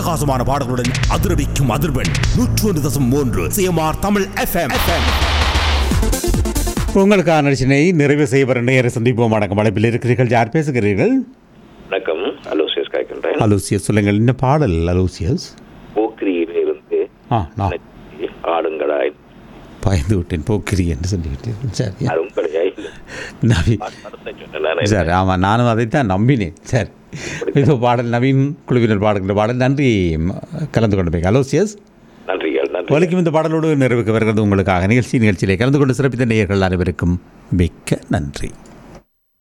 அட்டகாசமான பாடல்களுடன் அதிரவிக்கும் அதிர்வெண் நூற்று ஒன்று தசம் மூன்று சிஎம்ஆர் தமிழ் எஃப்எம் உங்களுக்கான நிகழ்ச்சியை நிறைவு செய்யப்பட நேர சந்திப்போம் வணக்கம் அழைப்பில் இருக்கிறீர்கள் யார் பேசுகிறீர்கள் வணக்கம் அலோசியஸ் காய்க்கின்றேன் அலூசியஸ் சொல்லுங்கள் என்ன பாடல் அலூசியஸ் போக்கிரியிலிருந்து ஆ நான் ஆடுங்களாய் பயந்து விட்டேன் போக்கிரி என்று சொல்லிவிட்டேன் சரி அதுவும் கிடையாது நவீன் படத்தை சொன்னேன் நானே. சரி ஆமாம் நானும் அதைத்தான் நம்பினேன் சரி இதோ பாடல் நவீன் குழுவினர் பாடுகின்ற பாடல் நன்றி ம, கலந்து கொண்டு அலோசியஸ் நன்றிகள் நன்றி வலிக்கும் இந்த பாடலோடு நிறைவுக்கு வருகிறது உங்களுக்காக நிகழ்ச்சி நிகழ்ச்சியிலே கலந்து கொண்டு சிறப்பித்த நேயர்கள் அனைவருக்கும் மிக்க நன்றி